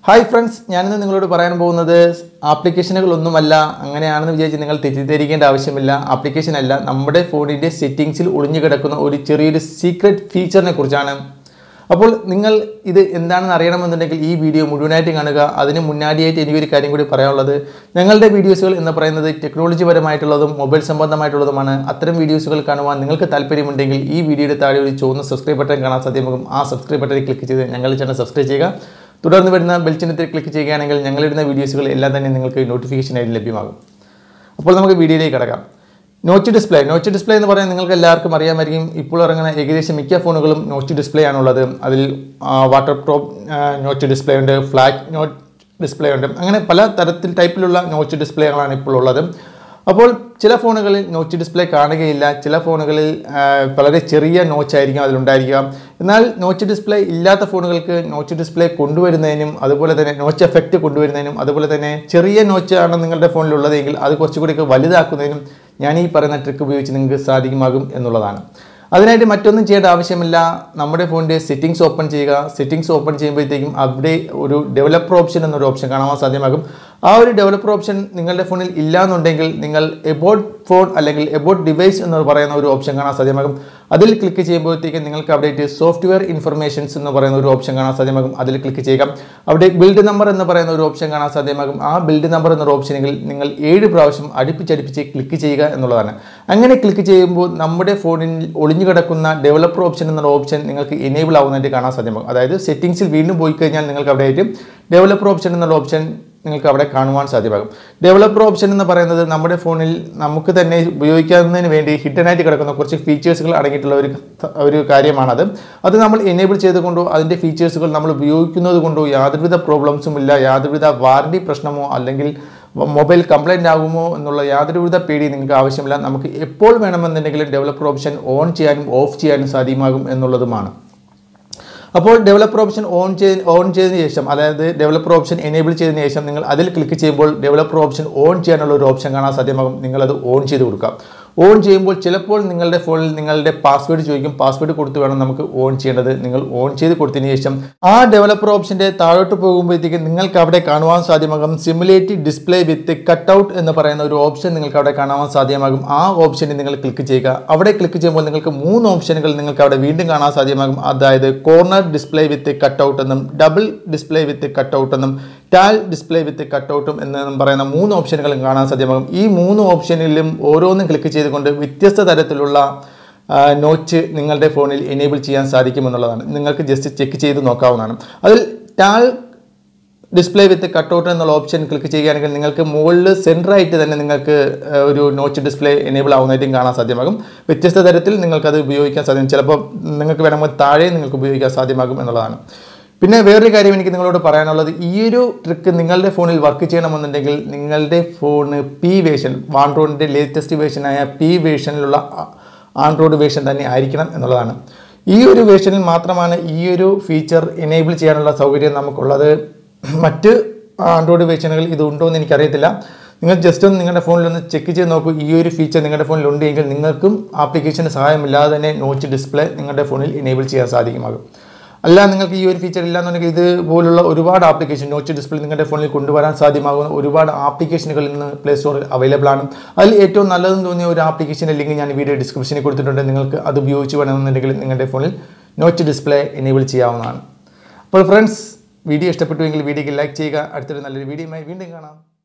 hi friends ഞാനിന്ന് നിങ്ങളോട് പറയാൻ പോകുന്നത് ആപ്ലിക്കേഷനുകളൊന്നുമല്ല അങ്ങനെയാണെന്ന് വിചാരിച്ച് നിങ്ങൾ തെറ്റിദ്ധരിക്കേണ്ട ആവശ്യമില്ല ആപ്ലിക്കേഷൻ അല്ല നമ്മുടെ ഫോണിൻ്റെ സെറ്റിങ്സിൽ ഒളിഞ്ഞു കിടക്കുന്ന ഒരു ചെറിയൊരു സീക്രട്ട് ഫീച്ചറിനെ കുറിച്ചാണ് അപ്പോൾ നിങ്ങൾ ഇത് എന്താണെന്ന് അറിയണമെന്നുണ്ടെങ്കിൽ ഈ വീഡിയോ മുഴുവനായിട്ട് കാണുക അതിന് മുന്നാടിയായിട്ട് എനിക്കൊരു കാര്യം കൂടി പറയാനുള്ളത് ഞങ്ങളുടെ വീഡിയോസുകൾ എന്ന് പറയുന്നത് ടെക്നോളജി പരമായിട്ടുള്ളതും മൊബൈൽ സംബന്ധമായിട്ടുള്ളതുമാണ് അത്തരം വീഡിയോസുകൾ കാണുവാൻ നിങ്ങൾക്ക് താല്പര്യമുണ്ടെങ്കിൽ ഈ വീഡിയോയുടെ താഴെ ഒരു ചുവന്ന സബ്സ്ക്രൈബ് ബട്ടൺ കാണാൻ സാധ്യമാകും ആ സബ്സ്ക്രൈബ് ബട്ടണിൽ ക്ലിക്ക് ചെയ്ത് ഞങ്ങളുടെ ചാനൽ സബ്സ്ക്രൈബ് ചെയ്യുക തുടർന്ന് വരുന്ന ബെൽ ചിഹ്നത്തിൽ ക്ലിക്ക് ചെയ്യുകയാണെങ്കിൽ ഞങ്ങളിടുന്ന വീഡിയോസുകൾ എല്ലാം തന്നെ നിങ്ങൾക്ക് നോട്ടിഫിക്കേഷനായിട്ട് ലഭ്യമാകും അപ്പോൾ നമുക്ക് വീഡിയോയിലേക്ക് കിടക്കാം നോച്ച് ഡിസ്പ്ലേ നോച്ച് ഡിസ്പ്ലേ എന്ന് പറയാൻ നിങ്ങൾക്ക് എല്ലാവർക്കും അറിയാമായിരിക്കും ഇപ്പോൾ ഇറങ്ങുന്ന ഏകദേശം മിക്ക ഫോണുകളും നോച്ച് ഡിസ്പ്ലേ ആണുള്ളത് അതിൽ വാട്ടർ പ്രോപ്പ് നോച്ച് ഡിസ്പ്ലേ ഉണ്ട് ഫ്ലാറ്റ് നോച്ച് ഡിസ്പ്ലേ ഉണ്ട് അങ്ങനെ പല തരത്തിൽ ടൈപ്പിലുള്ള നോച്ച് ഡിസ്പ്ലേകളാണ് ഇപ്പോൾ ഉള്ളത് അപ്പോൾ ചില ഫോണുകളിൽ നോച്ച് ഡിസ്പ്ലേ കാണുകയില്ല ചില ഫോണുകളിൽ ആ, വളരെ ചെറിയ നോച്ച് ആയിരിക്കും അതിലുണ്ടായിരിക്കുക എന്നാൽ നോച്ച് ഡിസ്പ്ലേ ഇല്ലാത്ത ഫോണുകൾക്ക് നോച്ച് ഡിസ്പ്ലേ കൊണ്ടുവരുന്നതിനും അതുപോലെ തന്നെ നോച്ച് എഫക്റ്റ് കൊണ്ടുവരുന്നതിനും അതുപോലെ തന്നെ ചെറിയ നോച്ചാണ് നിങ്ങളുടെ ഫോണിലുള്ളതെങ്കിൽ അത് കുറച്ചുകൂടി വലുതാക്കുന്നതിനും ഞാൻ ഈ പറയുന്ന ട്രിക്ക് ഉപയോഗിച്ച് നിങ്ങൾക്ക് സാധിക്കുമാകും എന്നുള്ളതാണ് അതിനായിട്ട് മറ്റൊന്നും ചെയ്യേണ്ട ആവശ്യമില്ല നമ്മുടെ ഫോണിൻ്റെ സെറ്റിങ്സ് ഓപ്പൺ ചെയ്യുക സെറ്റിങ്സ് ഓപ്പൺ ചെയ്യുമ്പോഴത്തേക്കും അവിടെ ഒരു ഡെവലപ്പർ ഓപ്ഷൻ എന്നൊരു ഓപ്ഷൻ കാണാൻ സാധ്യമാകും ആ ഒരു ഡെവലപ്പർ ഓപ്ഷൻ നിങ്ങളുടെ ഫോണിൽ ഇല്ല എന്നുണ്ടെങ്കിൽ നിങ്ങൾ എബോട്ട് ഫോൺ അല്ലെങ്കിൽ എബോട്ട് ഡിവൈസ് എന്ന് പറയുന്ന ഒരു ഓപ്ഷൻ കാണാൻ സാധ്യമാകും അതിൽ ക്ലിക്ക് ചെയ്യുമ്പോഴത്തേക്കും നിങ്ങൾക്ക് അവിടെ സോഫ്റ്റ്വെയർ ഇൻഫർമേഷൻസ് എന്ന് പറയുന്ന ഒരു ഓപ്ഷൻ കാണാൻ സാധ്യമാകും അതിൽ ക്ലിക്ക് ചെയ്യുക അവിടെ ബിൽഡ് നമ്പർ എന്ന് പറയുന്ന ഒരു ഓപ്ഷൻ കാണാൻ സാധ്യമാകും ആ ബിൽഡ് നമ്പർ എന്നൊരു ഓപ്ഷനിൽ നിങ്ങൾ ഏഴ് പ്രാവശ്യം അടുപ്പിച്ചടുപ്പിച്ച് ക്ലിക്ക് ചെയ്യുക എന്നുള്ളതാണ് അങ്ങനെ ക്ലിക്ക് ചെയ്യുമ്പോൾ നമ്മുടെ ഫോണിൽ ഒളിഞ്ഞു കിടക്കുന്ന ഡെവലപ്പർ ഓപ്ഷൻ എന്നൊരു ഓപ്ഷൻ നിങ്ങൾക്ക് എനേബിൾ ആവുന്നതായിട്ട് കാണാൻ സാധ്യമാകും അതായത് സെറ്റിംഗ്സിൽ വീണ്ടും പോയി കഴിഞ്ഞാൽ നിങ്ങൾക്ക് അവിടെ ആയിട്ട് ഡെവലപ്പർ ഓപ്ഷൻ എന്നുള്ള ഓപ്ഷൻ നിങ്ങൾക്ക് അവിടെ കാണുവാൻ സാധ്യമാകും ഡെവലപ്പർ ഓപ്ഷൻ എന്ന് പറയുന്നത് നമ്മുടെ ഫോണിൽ നമുക്ക് തന്നെ ഉപയോഗിക്കുന്നതിന് വേണ്ടി ഹിഡൻ ആയിട്ട് കിടക്കുന്ന കുറച്ച് ഫീച്ചേഴ്സുകൾ അടങ്ങിയിട്ടുള്ള ഒരു ഒരു കാര്യമാണത് അത് നമ്മൾ എനേബിൾ ചെയ്തുകൊണ്ടോ അതിൻ്റെ ഫീച്ചേഴ്സുകൾ നമ്മൾ ഉപയോഗിക്കുന്നത് കൊണ്ടോ യാതൊരുവിധ പ്രോബ്ലംസും ഇല്ല യാതൊരുവിധ വാറണ്ടി പ്രശ്നമോ അല്ലെങ്കിൽ മൊബൈൽ കംപ്ലൈൻ്റ് ആകുമോ എന്നുള്ള യാതൊരുവിധ പേടി നിങ്ങൾക്ക് ആവശ്യമില്ല നമുക്ക് എപ്പോൾ വേണമെന്നുണ്ടെങ്കിലും ഡെവലപ്പർ ഓപ്ഷൻ ഓൺ ചെയ്യാനും ഓഫ് ചെയ്യാനും സാധ്യമാകും എന്നുള്ളതുമാണ് അപ്പോൾ ഡെവലപ്പർ ഓപ്ഷൻ ഓൺ ചെയ്ത് ഓൺ ചെയ്തതിന് ശേഷം അതായത് ഡെവലപ്പർ ഓപ്ഷൻ എനേബിൾ ചെയ്തതിന് ശേഷം നിങ്ങൾ അതിൽ ക്ലിക്ക് ചെയ്യുമ്പോൾ ഡെവലപ്പർ ഓപ്ഷൻ ഓൺ ചെയ്യാനുള്ള ഒരു ഓപ്ഷൻ കാണാൻ സാധ്യമാകും നിങ്ങളത് ഓൺ ചെയ്ത് കൊടുക്കാം ഓൺ ചെയ്യുമ്പോൾ ചിലപ്പോൾ നിങ്ങളുടെ ഫോണിൽ നിങ്ങളുടെ പാസ്വേഡ് ചോദിക്കും പാസ്വേഡ് കൊടുത്ത് വേണം നമുക്ക് ഓൺ ചെയ്യേണ്ടത് നിങ്ങൾ ഓൺ ചെയ്ത് കൊടുത്തതിന് ശേഷം ആ ഡെവലപ്പർ ഓപ്ഷൻ്റെ താഴോട്ട് പോകുമ്പോഴത്തേക്ക് നിങ്ങൾക്ക് അവിടെ കാണുവാൻ സാധ്യമാകും simulate display with cut out എന്ന് പറയുന്ന ഒരു ഓപ്ഷൻ നിങ്ങൾക്ക് അവിടെ കാണാൻ സാധ്യമാകും ആ ഓപ്ഷനിൽ നിങ്ങൾ ക്ലിക്ക് ചെയ്യുക അവിടെ ക്ലിക്ക് ചെയ്യുമ്പോൾ നിങ്ങൾക്ക് മൂന്ന് ഓപ്ഷനുകൾ നിങ്ങൾക്ക് അവിടെ വീണ്ടും കാണാൻ സാധ്യമാകും അതായത് corner display with cut out എന്നും double display with cut out എന്നും ടാൽ ഡിസ്പ്ലേ വിത്ത് കട്ട് ഔട്ടും എന്നും പറയുന്ന മൂന്ന് ഓപ്ഷനുകളും കാണാൻ സാധ്യമാകും ഈ മൂന്ന് ഓപ്ഷനിലും ഓരോന്നും ക്ലിക്ക് ചെയ്തുകൊണ്ട് വ്യത്യസ്ത തരത്തിലുള്ള ആ, നോച്ച് നിങ്ങളുടെ ഫോണിൽ എനേബിൾ ചെയ്യാൻ സാധിക്കുമെന്നുള്ളതാണ് നിങ്ങൾക്ക് ജസ്റ്റ് ചെക്ക് ചെയ്ത് നോക്കാവുന്നതാണ് അതിൽ ടാൽ ഡിസ്പ്ലേ വിത്ത് കട്ടൗട്ട് എന്നുള്ള ഓപ്ഷൻ ക്ലിക്ക് ചെയ്യുകയാണെങ്കിൽ നിങ്ങൾക്ക് മുകളിൽ സെൻറ്ററായിട്ട് തന്നെ നിങ്ങൾക്ക് ആ, ഒരു നോച്ച് ഡിസ്പ്ലേ എനേബിൾ ആവുന്നതായിട്ടും കാണാൻ സാധ്യമാകും വ്യത്യസ്ത തരത്തിൽ നിങ്ങൾക്കത് ഉപയോഗിക്കാൻ സാധ്യം ചിലപ്പോൾ നിങ്ങൾക്ക് വേണമെങ്കിൽ താഴെ നിങ്ങൾക്ക് ഉപയോഗിക്കാൻ സാധ്യമാകും എന്നുള്ളതാണ് പിന്നെ വേറൊരു കാര്യം എനിക്ക് നിങ്ങളോട് പറയാനുള്ളത് ഈ ഒരു ട്രിക്ക് നിങ്ങളുടെ ഫോണിൽ വർക്ക് ചെയ്യണമെന്നുണ്ടെങ്കിൽ നിങ്ങളുടെ ഫോണ് പി വേഷൻ ആൻഡ്രോയിഡിൻ്റെ ലേറ്റസ്റ്റ് വേഷനായ പി വേഷനിലുള്ള ആൻഡ്രോയിഡ് വേഷൻ തന്നെ ആയിരിക്കണം എന്നുള്ളതാണ് ഈ ഒരു വേഷനിൽ മാത്രമാണ് ഈ ഒരു ഫീച്ചർ എനേബിൾ ചെയ്യാനുള്ള സൗകര്യം നമുക്കുള്ളത് മറ്റ് ആൻഡ്രോയിഡ് വേഷനുകൾ ഇതുണ്ടോ എന്ന് എനിക്കറിയത്തില്ല നിങ്ങൾ ജസ്റ്റ് ഒന്ന് നിങ്ങളുടെ ഫോണിൽ ഒന്ന് ചെക്ക് ചെയ്ത് നോക്കൂ ഈ ഒരു ഫീച്ചർ നിങ്ങളുടെ ഫോണിൽ ഉണ്ടെങ്കിൽ നിങ്ങൾക്കും ആപ്ലിക്കേഷന് സഹായമില്ലാതെ തന്നെ നോച്ച് ഡിസ്പ്ലേ നിങ്ങളുടെ ഫോണിൽ എനേബിൾ ചെയ്യാൻ സാധിക്കുമാകും അല്ല നിങ്ങൾക്ക് ഈ ഒരു ഫീച്ചർ ഇല്ലാന്നുണ്ടെങ്കിൽ ഇതുപോലുള്ള ഒരുപാട് ആപ്ലിക്കേഷൻ നോച്ച് ഡിസ്പ്ലേ നിങ്ങളുടെ ഫോണിൽ കൊണ്ടുവരാൻ സാധ്യമാകുന്ന ഒരുപാട് ആപ്ലിക്കേഷനുകൾ ഇന്ന് പ്ലേ സ്റ്റോറിൽ അവൈലബിൾ ആണ് അതിൽ ഏറ്റവും നല്ലതെന്ന് തോന്നിയ ഒരു ആപ്ലിക്കേഷൻ്റെ ലിങ്ക് ഞാൻ വീഡിയോ ഡിസ്ക്രിപ്ഷനിൽ കൊടുത്തിട്ടുണ്ട് നിങ്ങൾക്ക് അത് ഉപയോഗിച്ച് വേണമെന്നുണ്ടെങ്കിൽ നിങ്ങളുടെ ഫോണിൽ നോച്ച് ഡിസ്പ്ലേ എനേബിൾ ചെയ്യാവുന്നതാണ് അപ്പോൾ ഫ്രണ്ട്സ് വീഡിയോ ഇഷ്ടപ്പെട്ടുവെങ്കിൽ വീഡിയോക്ക് ലൈക്ക് ചെയ്യുക അടുത്തൊരു നല്ലൊരു വീഡിയോയുമായി വീണ്ടും കാണാം